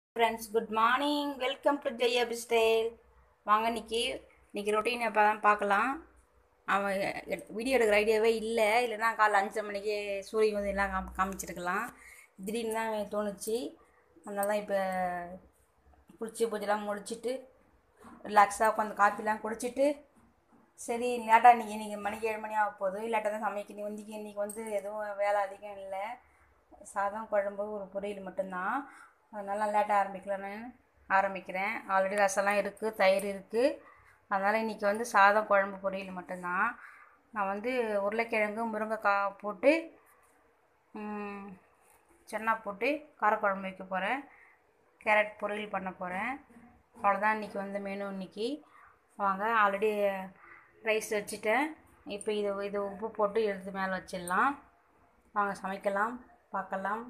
friends good morning welcome to Jaya பிஸ்டைல் வாங்க இன்னைக்கு இன்னைக்கு ரொட்டீன் எப்போ தான் பார்க்கலாம் அவன் வீடியோ எடுக்கிற ஐடியாவே இல்லை இல்லைன்னா காலைல அஞ்சு மணிக்கு சூரிய உதயம் எல்லாம் காம் காமிச்சிருக்கலாம் திடீர்னு தான் தோணுச்சு அதனால தான் இப்போ குளிச்சு பூஜைலாம் முடிச்சிட்டு ரிலாக்ஸாக உட்காந்து காஃபிலாம் குடிச்சிட்டு சரி லேட்டாக இன்றைக்கி இன்றைக்கி மணிக்கு ஏழு மணி ஆக போகுது லேட்டாக தான் சமைக்கணும் இன்றைக்கி இன்றைக்கி வந்து எதுவும் வேலை அதிகம் இல்லை சாதம் குழம்பு ஒரு பொரியல் மட்டும்தான் அதனால லேட்டாக ஆரம்பிக்கலான்னு ஆரம்பிக்கிறேன் ஆல்ரெடி ரசம்லாம் இருக்குது தயிர் இருக்குது அதனால் இன்றைக்கி வந்து சாதம் குழம்பு பொரியல் மட்டும்தான் நான் வந்து உருளைக்கிழங்கு முருங்கைக்காய் போட்டு ம், சென்னா போட்டு காரக்குழம்பு வைக்க போகிறேன் கேரட் பொரியல் பண்ண போகிறேன் அவ்வளோதான் இன்றைக்கி வந்து மெனு இன்னைக்கு வாங்க ஆல்ரெடி ரைஸ் வச்சுட்டேன் இப்போ இது இது உப்பு போட்டு எடுத்து மேலே வச்சிடலாம் வாங்க சமைக்கலாம் பார்க்கலாம்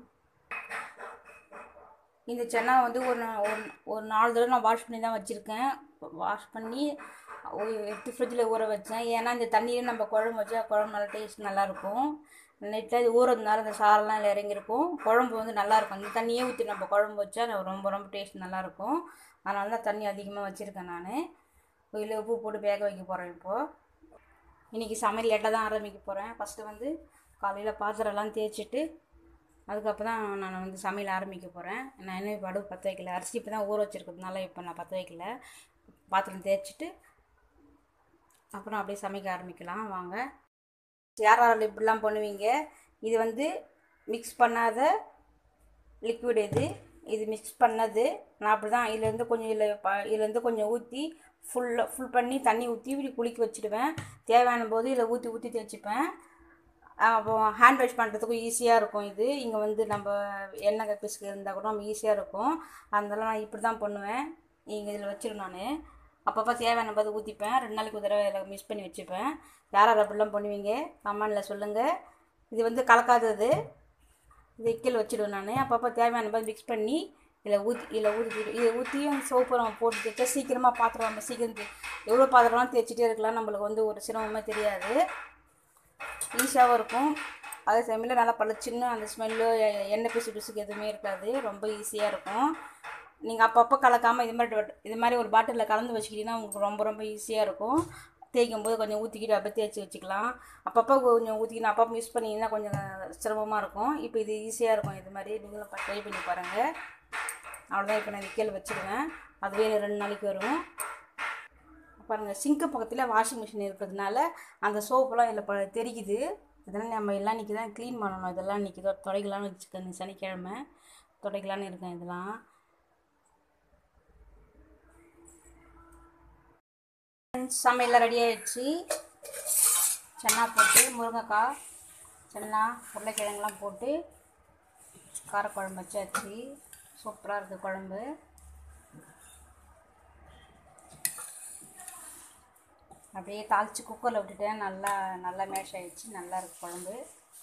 இந்த சென்னா வந்து ஒரு நா- ஒரு ஒரு நாலு தடவை நான் வாஷ் பண்ணி தான் வச்சுருக்கேன் வாஷ் பண்ணி ஒரு எடுத்து ஃப்ரிட்ஜில் ஊற வச்சேன் ஏன்னா இந்த தண்ணியில் நம்ம குழம்பு வச்சா குழம்பு நல்லா டேஸ்ட் நல்லாயிருக்கும் நைட்டில் இது ஊறதுனால இந்த சாரெல்லாம் அதில் இறங்கியிருக்கும் குழம்பு வந்து நல்லாயிருக்கும் இந்த தண்ணியே ஊற்றி நம்ம குழம்பு வச்சா அது ரொம்ப ரொம்ப டேஸ்ட் நல்லாயிருக்கும் அதனால தான் தண்ணி அதிகமாக வச்சுருக்கேன் நான் இதில் உப்பு போட்டு வேக வைக்க போகிறேன் இப்போது இன்றைக்கி சமையல் லேட்டாக தான் ஆரம்பிக்க போகிறேன் ஃபஸ்ட்டு வந்து காலையில் பாத்திரம்லாம் தேய்ச்சிட்டு அதுக்கப்புறம் தான் நான் வந்து சமையல் ஆரம்பிக்க போகிறேன் நான் இன்னும் இப்போ அடுப்பு பற்ற வைக்கல அரிசி இப்போ தான் ஊற வச்சுருக்கிறதுனால இப்போ நான் பற்ற வைக்கல பாத்திரம் தேய்ச்சிட்டு அப்புறம் அப்படியே சமைக்க ஆரம்பிக்கலாம் வாங்க யார் யார் இப்படிலாம் பண்ணுவீங்க இது வந்து மிக்ஸ் பண்ணாத லிக்விட் இது இது மிக்ஸ் பண்ணது நான் அப்படி தான் இதுலேருந்து கொஞ்சம் இதில் ப இதுலேருந்து கொஞ்சம் ஊற்றி ஃபுல்லாக ஃபுல் பண்ணி தண்ணி ஊற்றி இப்படி குளிக்க வச்சுடுவேன் தேவையான போது இதில் ஊற்றி ஊற்றி தேய்ச்சிப்பேன் அப்போ ஹேண்ட் வாஷ் பண்ணுறதுக்கும் ஈஸியாக இருக்கும் இது இங்கே வந்து நம்ம எண்ணெய் பிசுக்கு இருந்தால் கூட நம்ம ஈஸியாக இருக்கும் அதனால நான் இப்படி தான் பண்ணுவேன் இங்கே இதில் வச்சிருவேன் நான் அப்பப்போ தேவையான போது ஊற்றிப்பேன் ரெண்டு நாளைக்கு ஒரு தடவை இதில் மிக்ஸ் பண்ணி வச்சுப்பேன் யார் யார் அப்படிலாம் பண்ணுவீங்க கமெண்டில் சொல்லுங்கள் இது வந்து கலக்காதது இது இக்கில் வச்சிடுவேன் நான் அப்பப்போ தேவையான போது மிக்ஸ் பண்ணி இதில் ஊற்றி இதில் ஊற்றி இதை ஊற்றியும் சோப்பு நம்ம போட்டு தேய்ச்சா சீக்கிரமாக பாத்திரம் நம்ம சீக்கிரம் தே- எவ்வளோ பாத்திரம்லாம் தேய்ச்சிட்டே இருக்கலாம் நம்மளுக்கு வந்து ஒரு சிரமமே தெரியாது ஈஸியாகவும் இருக்கும் அதே சமயத்தில் நல்லா பளிச்சுன்னு அந்த ஸ்மெல்லு எண்ணெய் பிசு பிசுக்கு எதுவுமே இருக்காது ரொம்ப ஈஸியாக இருக்கும் நீங்கள் அப்பப்போ கலக்காமல் இது மாதிரி ஒரு- இது மாதிரி ஒரு பாட்டிலில் கலந்து வச்சுக்கிட்டிங்கன்னா உங்களுக்கு ரொம்ப ரொம்ப ஈஸியாக இருக்கும் தேய்க்கும் போது கொஞ்சம் ஊற்றிக்கிட்டு அப்படியே தேய்ச்சி வச்சுக்கலாம் அப்பப்போ கொஞ்சம் ஊற்றிக்கின்னு அப்பப்போ மிஸ் பண்ணிங்கன்னா கொஞ்சம் சிரமமாக இருக்கும் இப்போ இது ஈஸியாக இருக்கும் இது மாதிரி நீங்களும் ட்ரை பண்ணி பாருங்கள் அவ்வளோதான் இப்போ நான் கீழே வச்சுடுவேன் அதுவே ரெண்டு நாளைக்கு வரும் பாருங்கள் சிங்க்கு பக்கத்தில் வாஷிங் மிஷின் இருக்கிறதுனால அந்த சோப்புலாம் இதில் ப தெரிக்குது இதெல்லாம் நம்ம எல்லாம் இன்றைக்கி தான் க்ளீன் பண்ணணும் இதெல்லாம் இன்றைக்கி தான் துடைக்கலான்னு வச்சுக்கேன் சனிக்கிழமை துடைக்கலான்னு இருக்கேன் இதெல்லாம் சமையல்லாம் ரெடி ஆயிடுச்சு சென்னா போட்டு முருங்கைக்காய் சென்னா உருளைக்கிழங்குலாம் போட்டு காரக்குழம்பு வச்சாச்சு சூப்பராக இருக்குது குழம்பு அப்படியே தாளித்து குக்கரில் விட்டுட்டேன் நல்லா நல்லா மேஷ் ஆயிடுச்சு நல்லா இருக்கு குழம்பு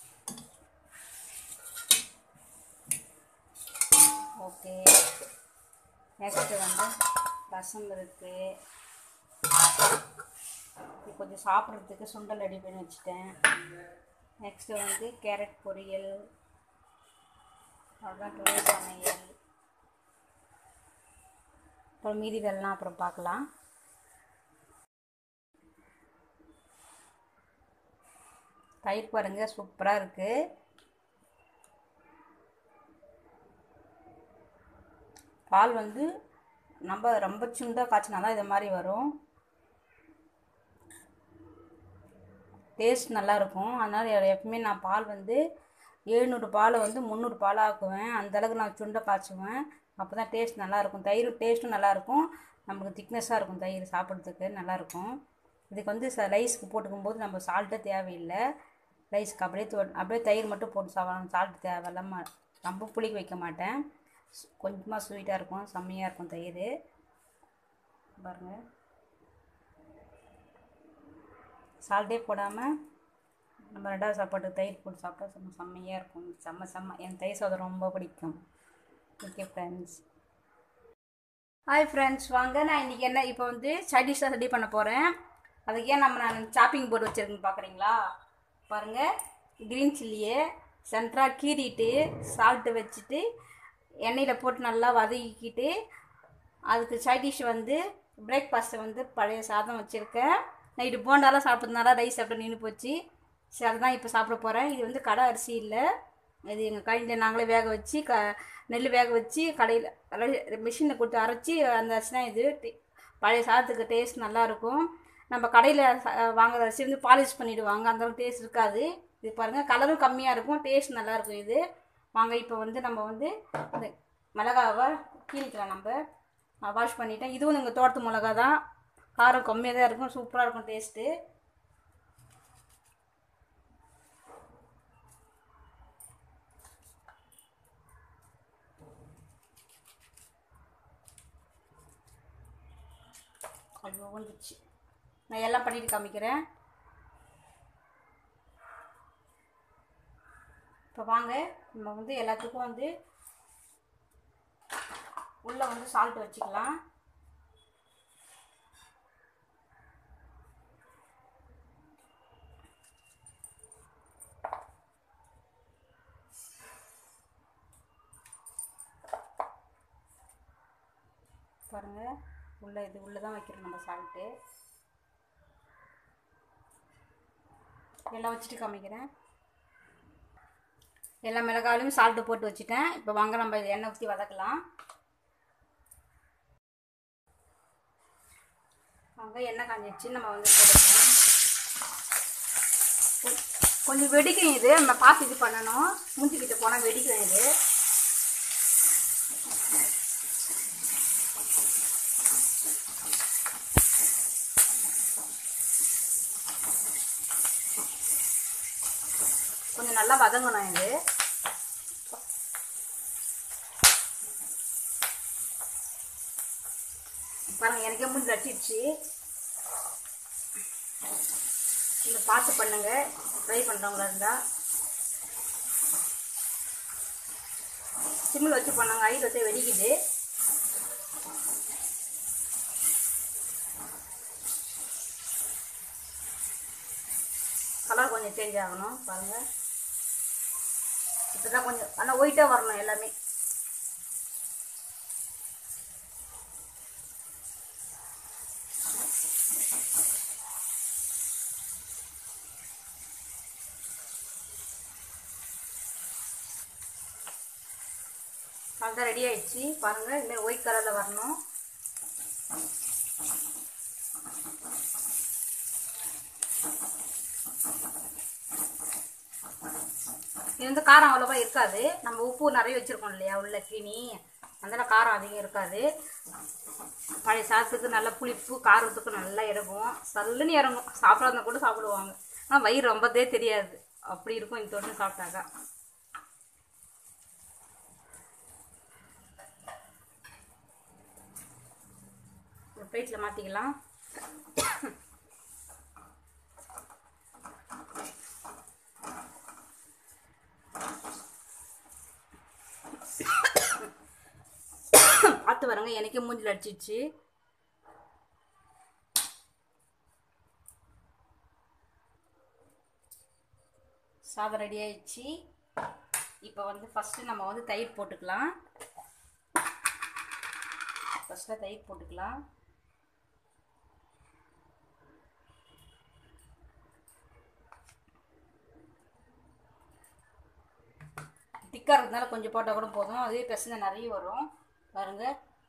ஓகே நெக்ஸ்ட்டு வந்து ரசம் இருக்குது இது கொஞ்சம் சாப்பிட்றதுக்கு சுண்டல் ரெடி பண்ணி வச்சுட்டேன் நெக்ஸ்ட்டு வந்து கேரட் பொரியல் அப்புறம் துணை சமையல் அப்புறம் மீதி இதெல்லாம் அப்புறம் பார்க்கலாம் தயிர் பாருங்க சூப்பராக இருக்குது பால் வந்து நம்ம ரொம்ப சுண்டாக காய்ச்சினா தான் இது மாதிரி வரும் டேஸ்ட் நல்லாயிருக்கும் அதனால் எ- எப்பவுமே நான் பால் வந்து எழுநூறு பாலை வந்து முந்நூறு பாலாக ஆக்குவேன் அந்தளவுக்கு நான் சுண்டை காய்ச்சுவேன் அப்போ தான் டேஸ்ட் நல்லாயிருக்கும் தயிர் டேஸ்ட்டும் நல்லாயிருக்கும் நமக்கு திக்னஸாக இருக்கும் தயிர் சாப்பிட்றதுக்கு நல்லாயிருக்கும் இதுக்கு வந்து ச ரைஸ்க்கு போட்டுக்கும் போது நம்ம சால்ட்டே தேவையில்லை ரைஸ்க்கு அப்படியே தொ- அப்படியே தயிர் மட்டும் போட்டு சாப்பிடலாம் சால்ட் தேவையில்லாம ரொம்ப புளிக்க வைக்க மாட்டேன் ஸ்- கொஞ்சமாக ஸ்வீட்டாக இருக்கும் செம்மையாக இருக்கும் தயிர் பாருங்கள் சால்ட்டே போடாமல் நம்ம ரெண்டாவது சாப்பாடு தயிர் போட்டு சாப்பிட்டா செம்ம செம்மையாக இருக்கும் செம்ம செம்ம எனக்கு தயிர் சாதம் ரொம்ப பிடிக்கும் ஓகே ஃப்ரெண்ட்ஸ் ஹாய் ஃப்ரெண்ட்ஸ் வாங்க நான் இன்றைக்கி என்ன இப்போ வந்து சைடிஷாக ரெடி பண்ண போகிறேன் அதுக்கு ஏன் நம்ம நான் சாப்பிங் போர்டு வச்சுருக்கேன்னு பார்க்குறீங்களா பாருங்கள் க்ரீன் சில்லியை சென்டராக கீறிட்டு சால்ட்டு வச்சுட்டு எண்ணெயில் போட்டு நல்லா வதக்கிக்கிட்டு அதுக்கு சைட் டிஷ் வந்து பிரேக்ஃபாஸ்ட்டை வந்து பழைய சாதம் வச்சுருக்கேன் நைட்டு போண்டாலாம் சாப்பிட்டதுனால ரைஸ் சாப்பிட்டு நின்று போச்சு சரி அதுதான் இப்போ சாப்பிட போகிறேன் இது வந்து கடை அரிசி இல்லை இது எங்கள் கடையில் நாங்களே வேக வச்சு க நெல் வேக வச்சு கடையில் மிஷினில் கொடுத்து அரைச்சி அந்த அரிசி தான் இது டி- பழைய சாதத்துக்கு டேஸ்ட் நல்லாயிருக்கும் நம்ம கடையில் வாங்குற அரிசி வந்து பாலிஷ் பண்ணிவிடுவாங்க அந்தளவுக்கு டேஸ்ட் இருக்காது இது பாருங்கள் கலரும் கம்மியாக இருக்கும் டேஸ்ட் நல்லாயிருக்கும் இது வாங்க இப்போ வந்து நம்ம வந்து இந்த மிளகாவை கீழிக்கலாம் நம்ம நான் வாஷ் பண்ணிட்டேன் இதுவும் எங்கள் தோட்டத்து மிளகா தான் காரம் கம்மியாக தான் இருக்கும் சூப்பராக இருக்கும் டேஸ்ட்டு ஐயோ வந்துச்சு நான் எல்லாம் பண்ணிட்டு காமிக்கிறேன் இப்போ வாங்க நம்ம வந்து எல்லாத்துக்கும் வந்து உள்ளே வந்து சால்ட் வச்சுக்கலாம் பாருங்க உள்ள இது உள்ளே தான் வைக்கிறோம் நம்ம சால்ட்டு எல்லாம் வச்சுட்டு காமிக்கிறேன் எல்லா மிளகாயிலும் சால்ட்டு போட்டு வச்சுட்டேன் இப்போ வாங்க நம்ம இது எண்ணெய் ஊற்றி வதக்கலாம் வாங்க எண்ணெய் காஞ்சிடுச்சு நம்ம வந்து போட்டுக்கலாம் கொ- கொஞ்சம் வெடிக்கும் இது நம்ம பார்த்து இது பண்ணணும் மூஞ்சிக்கிட்ட போனால் வெடிக்கும் இது கொஞ்சம் நல்லா வதங்கணும் இது பாருங்க எனக்கே மூஞ்சி அடிச்சிடுச்சு இந்த பார்த்து பண்ணுங்க ட்ரை பண்ணுறவங்களா இருந்தால் சிம்மில் வச்சு பண்ணாங்க ஐயில் வச்சு வெடிக்குது கலர் கொஞ்சம் சேஞ்ச் ஆகணும் பாருங்கள் இப்போ தான் கொஞ்சம் ஆனால் ஒயிட்டாக வரணும் எல்லாமே அதான் ரெடி ஆயிடுச்சு பாருங்கள் இதுமாதிரி ஒயிட் கலரில் வரணும் இது வந்து காரம் அவ்வளோவா இருக்காது நம்ம உப்பு நிறைய வச்சுருக்கோம் இல்லையா உள்ள கினி அதனால் காரம் அதிகம் இருக்காது பழைய சாதத்துக்கு நல்ல புளிப்பு காரத்துக்கு நல்லா இறங்கும் சல்லுன்னு இறங்கும் சாப்பிடாத கூட சாப்பிடுவாங்க ஆனால் வயிறு ரொம்பதே தெரியாது அப்படி இருக்கும் இந்த தொட்டு சாப்பிட்டாக்கா ஒரு பிளேட்டில் மாற்றிக்கலாம் பார்த்து வரங்க எனக்கே மூஞ்சில் அடிச்சிடுச்சு சாதம் ரெடி ஆயிடுச்சு இப்போ வந்து ஃபஸ்ட்டு நம்ம வந்து தயிர் போட்டுக்கலாம் ஃபஸ்ட்டில் தயிர் போட்டுக்கலாம் திக்காக இருக்கிறதுனால கொஞ்சம் போட்டால் கூட போதும் அதுவே பசங்க நிறைய வரும் பாருங்க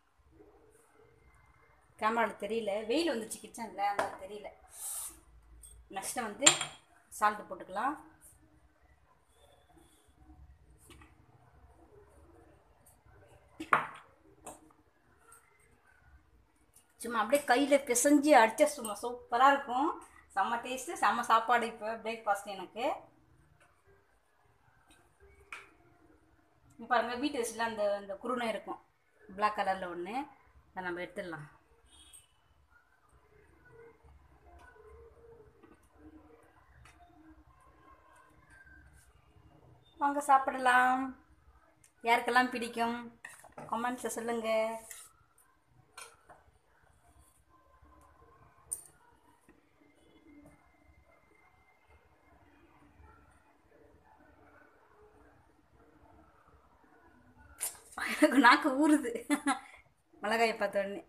கேமராவில் தெரியல வெயில் வந்துச்சு கிச்சனில் அதனால தெரியல நெக்ஸ்ட்டு வந்து சால்ட்டு போட்டுக்கலாம் சும்மா அப்படியே கையில் பிசைஞ்சு அடிச்சா சும்மா சூப்பராக இருக்கும் செம்ம டேஸ்ட்டு செம்ம சாப்பாடு இப்போ பிரேக்ஃபாஸ்ட் எனக்கு இங்க பாருங்க வீட்டு வயசில் அந்த அந்த குருணை இருக்கும் பிளாக் கலரில் ஒன்று அதை நம்ம எடுத்துடலாம் வாங்க சாப்பிடலாம் யாருக்கெல்லாம் பிடிக்கும் கமெண்ட்ஸை சொல்லுங்கள் எனக்கு நாக்கு ஊறுது மிளகாயை பார்த்த உடனே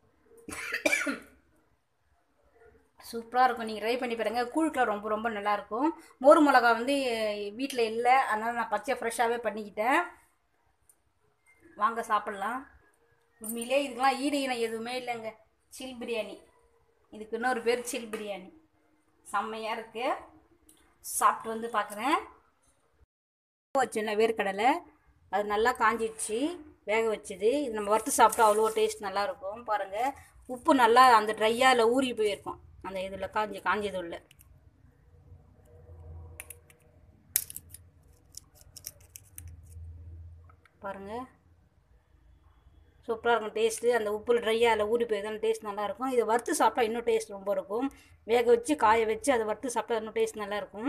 சூப்பராக இருக்கும் நீங்கள் ட்ரை பண்ணி பாருங்கள் கூழுக்கெலாம் ரொம்ப ரொம்ப நல்லாயிருக்கும் மோர் மிளகா வந்து வீட்டில் இல்லை அதனால் நான் பச்சை ஃப்ரெஷ்ஷாகவே பண்ணிக்கிட்டேன் வாங்க சாப்பிட்லாம் உண்மையிலே இதுக்கெலாம் ஈடு இனம் எதுவுமே இல்லைங்க சில் பிரியாணி இதுக்கு இன்னொரு பேர் சில் பிரியாணி செம்மையாக இருக்குது சாப்பிட்டு வந்து பார்க்குறேன் வச்சேன்ல வேர்க்கடலை அது நல்லா காஞ்சிடுச்சு வேக வச்சது இது நம்ம வறுத்து சாப்பிட்டா அவ்வளோ டேஸ்ட் நல்லாயிருக்கும் பாருங்கள் உப்பு நல்லா அந்த ட்ரையாக ஊறி போயிருக்கும் அந்த இதில் காஞ்சி காஞ்சது உள்ள பாருங்கள் சூப்பராக இருக்கும் டேஸ்ட்டு அந்த உப்பில் ட்ரையாக அதில் ஊறி போயிருந்தாலும் டேஸ்ட் நல்லாயிருக்கும் இதை வறுத்து சாப்பிட்டா இன்னும் டேஸ்ட் ரொம்ப இருக்கும் வேக வச்சு காய வச்சு அதை வறுத்து சாப்பிட்டா இன்னும் டேஸ்ட் நல்லாயிருக்கும்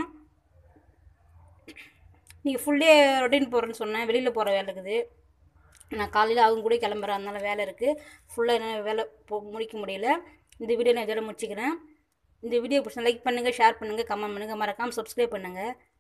நீங்கள் ஃபுல்லே ரொட்டீன் போகிறேன்னு சொன்னேன் வெளியில் போகிற வேலை இருக்குது நான் காலையில் அவங்க கூட கிளம்புறேன் அதனால வேலை இருக்குது ஃபுல்லாக என்ன வேலை போ முடிக்க முடியல இந்த வீடியோ நான் இதோட முடிச்சுக்கிறேன் இந்த வீடியோ பிடிச்சா லைக் பண்ணுங்கள் ஷேர் பண்ணுங்கள் கமெண்ட் பண்ணுங்கள் மறக்காமல் சப்ஸ்கிரைப் பண்ணுங்கள்